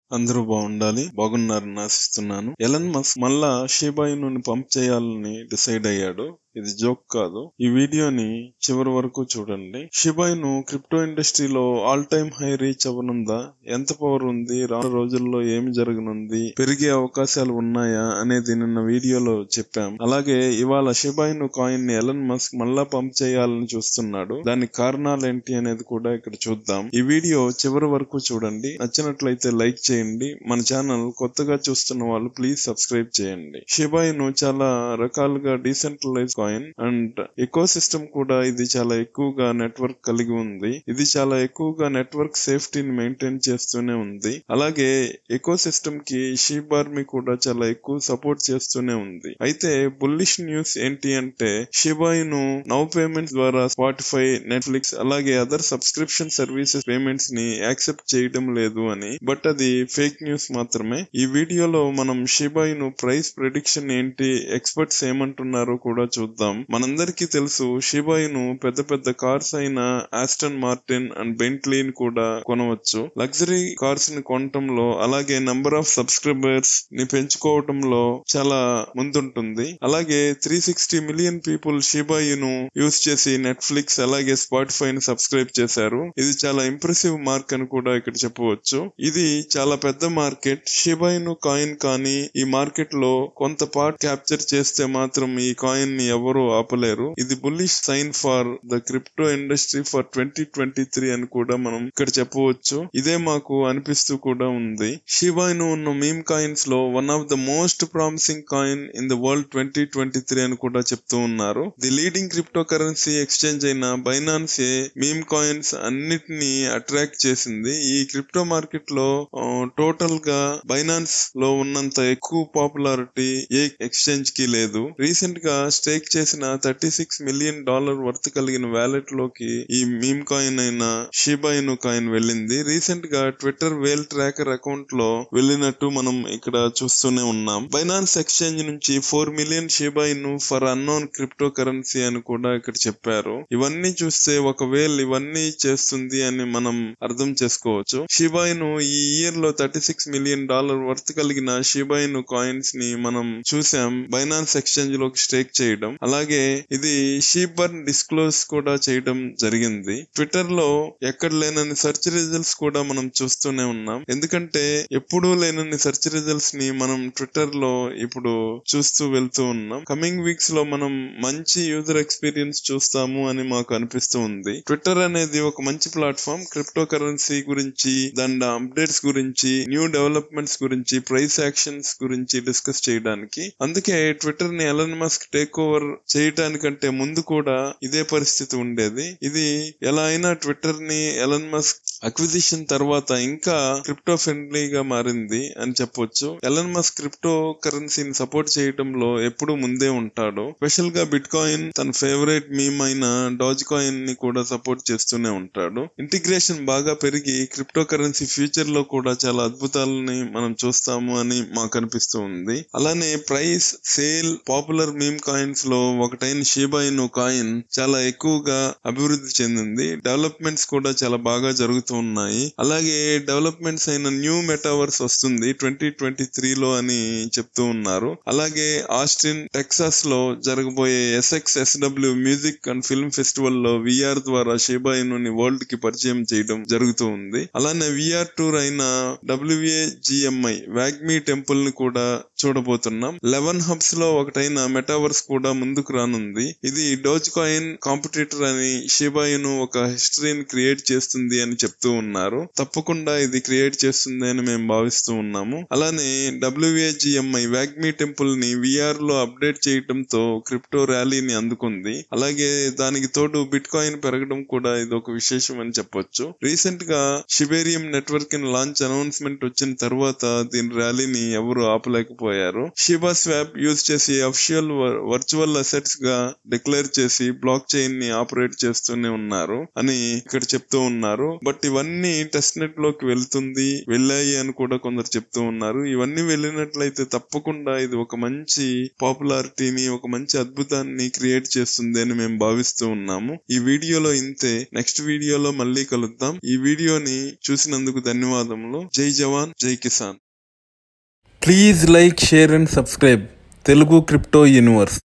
అందరూ బాగుండాలి బాగున్నారని ఆశిస్తున్నాను ఎలన్ మస్క్ మళ్ళా షీబాయిను పంప్ చేయాలని డిసైడ్ అయ్యాడు ఇది జోక్ కాదు ఈ వీడియోని చివరి వరకు చూడండి షిబాయిను క్రిప్టో ఇండస్ట్రీలో ఆల్ టైమ్ హై రీచ్ అవ్వనుందా ఎంత పవర్ ఉంది రాను రోజుల్లో ఏమి జరగనుంది పెరిగే అవకాశాలు ఉన్నాయా అనేది నిన్న వీడియోలో చెప్పాం అలాగే ఇవాళ షిబాయిను కాయిన్ ని ఎలన్ మస్క్ మళ్ళా పంప్ చేయాలని చూస్తున్నాడు దానికి కారణాలు ఏంటి అనేది కూడా ఇక్కడ చూద్దాం ఈ వీడియో చివరి వరకు చూడండి నచ్చినట్లయితే లైక్ చేయండి మన ఛానల్ కొత్తగా చూస్తున్న వాళ్ళు ప్లీజ్ సబ్స్క్రైబ్ చేయండి షిబాయిను చాలా రకాలుగా decentralize coin and ecosystem కూడా ఇది చాలా ఎక్కువగా నెట్వర్క్ కలిగి ఉంది ఇది చాలా ఎక్కువగా నెట్వర్క్ సేఫ్టీని మెయింటైన్ చేస్తూనే ఉంది అలాగే ఎకో సిస్టమ్ కి షీప్ ఆర్మీ కూడా చాలా ఎక్కువ సపోర్ట్ చేస్తూనే ఉంది అయితే బుల్లిష్ న్యూస్ ఏంటి అంటే షిబాయిను నౌ పేమెంట్స్ ద్వారా స్పాటిఫై నెట్ఫ్లిక్స్ అలాగే అదర్ సబ్స్క్రిప్షన్ సర్వీసెస్ పేమెంట్స్ ని యాక్సెప్ట్ చేయడం లేదు అని బట్ అది ఫేక్ న్యూస్ మాత్రమే ఈ వీడియోలో మనం షిబాయిను ప్రైస్ ప్రెడిక్షన్ ఏంటి ఎక్స్పర్ట్స్ ఏమంటున్నారో కూడా చూద్దాం మనందరికీ తెలుసు షిబాయిను పెద్ద పెద్ద కార్స్ అయిన ఆస్టన్ మార్టిన్ అండ్ బెంట్లీని కూడా కొనవచ్చు లగ్జరీ కార్స్ ని కొనటంలో అలాగే నంబర్ ఆఫ్ సబ్స్క్రైబర్స్ ని పెంచుకోవటంలో చాలా ముందుంటుంది అలాగే three sixty million people Shiba Inu use చేసి నెట్ఫ్లిక్స్ అలాగే స్పాటిఫై ని సబ్స్క్రైబ్ చేశారు ఇది చాలా ఇంప్రెసివ్ మార్క్ అని కూడా ఇక్కడ చెప్పవచ్చు ఇది చాలా పెద్ద మార్కెట్ షిబాయిను కాయిన్ కానీ ఈ మార్కెట్ లో కొంత పార్ట్ క్యాప్చర్ చేస్తే మాత్రం ఈ కాయిన్ ని ఎవరు ఆపలేరు ఇది bullish sign for the crypto industry for twenty twenty three అని కూడా మనం ఇక్కడ చెప్పవచ్చు ఇదే మాకు అనిపిస్తూ కూడా ఉంది షిబాయిను ఉన్న మీమ్ కాయిన్స్ లో one of the most promising coin in the world twenty twenty three అని కూడా చెప్తూ ఉన్నారు the leading cryptocurrency exchange అయిన బైనాన్స్ మీమ్ కాయిన్స్ అన్నిటిని అట్రాక్ట్ చేసింది ఈ క్రిప్టో మార్కెట్ లో టోటల్ గా బైనాన్స్ లో ఉన్నంత ఎక్కువ పాపులారిటీ ఏ ఎక్స్చేంజ్ కి లేదు రీసెంట్ గా స్టేక్ చేసిన thirty six million dollar worth కలిగిన వ్యాలెట్ లోకి ఈ మీమ్ కాయిన్ అయిన షిబాయిను కాయిన్ వెళ్ళింది రీసెంట్ గా ట్విట్టర్ వేల్ ట్రాకర్ అకౌంట్ లో వెళ్ళినట్టు మనం ఇక్కడ చూస్తూనే ఉన్నాం బైనాన్స్ ఎక్స్చేంజ్ నుంచి four million Shiba Inu for unknown cryptocurrency అని కూడా ఇక్కడ చెప్పారు ఇవన్నీ చూస్తే ఒకవేళ ఇవన్నీ చేస్తుంది అని మనం అర్థం చేసుకోవచ్చు షిబాయిను ఈ ఇయర్ లో thirty six million dollar worth కలిగిన షిబాయిను కాయిన్స్ ని మనం చూసాం బైనాన్స్ ఎక్స్చేంజ్ లోకి స్టేక్ చేయడం అలాగే ఇది షీబర్న్ డిస్క్లోజ్ కూడా చేయడం జరిగింది ట్విట్టర్ లో ఎక్కడ లేనని సెర్చ్ రిజల్ట్స్ కూడా మనం చూస్తూనే ఉన్నాం ఎందుకంటే ఎప్పుడూ లేనని సెర్చ్ రిజల్ట్స్ ని మనం ట్విట్టర్ లో ఇప్పుడు చూస్తూ వెళ్తూ ఉన్నాం కమింగ్ వీక్స్ లో మనం మంచి యూజర్ ఎక్స్పీరియన్స్ చూస్తాము అని మాకు అనిపిస్తూ ఉంది ట్విట్టర్ అనేది ఒక మంచి ప్లాట్ఫామ్ క్రిప్టో కరెన్సీ గురించి దాని అప్డేట్స్ గురించి న్యూ డెవలప్మెంట్స్ గురించి ప్రైస్ యాక్షన్స్ గురించి డిస్కస్ చేయడానికి అందుకే ట్విట్టర్ ని ఎలన్ మస్క్ టేక్ ఓవర్ చేయటానికంటే ముందు కూడా ఇదే పరిస్థితి ఉండేది ఇది ఎలా అయినా ట్విట్టర్ ని ఎలన్ మస్క్ అక్విజిషన్ తర్వాత ఇంకా క్రిప్టో ఫ్రెండ్లీగా మారింది అని చెప్పొచ్చు ఎలన్ మస్క్ క్రిప్టో కరెన్సీని సపోర్ట్ చేయడంలో ఎప్పుడు ముందే ఉంటాడు స్పెషల్ గా బిట్ కాయిన్ తన ఫేవరెట్ మీమ్ అయిన డాజ్ కాయిన్ ని కూడా సపోర్ట్ చేస్తూనే ఉంటాడు ఇంటిగ్రేషన్ బాగా పెరిగి క్రిప్టో కరెన్సీ ఫ్యూచర్ లో కూడా చాలా అద్భుతాలని మనం చూస్తాము అని మాకు అనిపిస్తూ ఉంది అలానే price sale popular meme coins లో ఒకటైన షీబాయిను కాయిన్ చాలా ఎక్కువగా అభివృద్ధి చెందింది డెవలప్మెంట్స్ కూడా చాలా బాగా జరుగుతూ ఉన్నాయి అలాగే డెవలప్మెంట్స్ అయిన న్యూ మెటావర్స్ వస్తుంది ట్వంటీ ట్వంటీ త్రీ లో అని చెప్తూ ఉన్నారు అలాగే ఆస్టిన్ టెక్సాస్ లో జరగబోయే SX SW music and film festival లో విఆర్ ద్వారా షేబాయిను వరల్డ్ కి పరిచయం చేయడం జరుగుతూ ఉంది అలానే విఆర్ టూర్ అయిన డబ్ల్యూఏజిఎంఐ వాగ్మీ టెంపుల్ ని కూడా చూడబోతున్నాం లెవెన్ హబ్స్ లో ఒకటైన మెటావర్స్ కూడా ముందుకు రానుంది ఇది డోజ్ కాయిన్ కాంపిటీటర్ అని షిబాయిను ఒక హిస్టరీని క్రియేట్ చేస్తుంది అని చెప్తూ ఉన్నారు తప్పకుండా ఇది క్రియేట్ చేస్తుంది అని మేము భావిస్తూ ఉన్నాము అలానే డబ్ల్యూఏజిఎంఐ వాగ్మీ టెంపుల్ ని విఆర్ లో అప్డేట్ చేయడంతో క్రిప్టో ర్యాలీని అందుకుంది అలాగే దానికి తోడు బిట్ కాయిన్ పెరగడం కూడా ఇది ఒక విశేషం అని చెప్పొచ్చు రీసెంట్ గా షిబేరియం నెట్వర్క్ లాంచ్ అనౌన్స్మెంట్ వచ్చిన తర్వాత దీని ర్యాలీని ఎవరు ఆపలేకపోయారు షిబా స్వాప్ యూజ్ చేసి అఫిషియల్ వర్చువల్ ఫంజిబుల్ అసెట్స్ గా డిక్లేర్ చేసి బ్లాక్ చైన్ ని ఆపరేట్ చేస్తూనే ఉన్నారు అని ఇక్కడ చెప్తూ ఉన్నారు బట్ ఇవన్నీ టెస్ట్ నెట్ లోకి వెళ్తుంది వెళ్ళాయి అని కూడా కొందరు చెప్తూ ఉన్నారు ఇవన్నీ వెళ్ళినట్లయితే తప్పకుండా ఇది ఒక మంచి పాపులారిటీని ఒక మంచి అద్భుతాన్ని క్రియేట్ చేస్తుంది అని మేము భావిస్తూ ఉన్నాము ఈ వీడియోలో ఇంతే నెక్స్ట్ వీడియోలో మళ్ళీ కలుద్దాం ఈ వీడియోని చూసినందుకు ధన్యవాదములు జై జవాన్ జై కిసాన్ please like share and subscribe Telugu crypto universe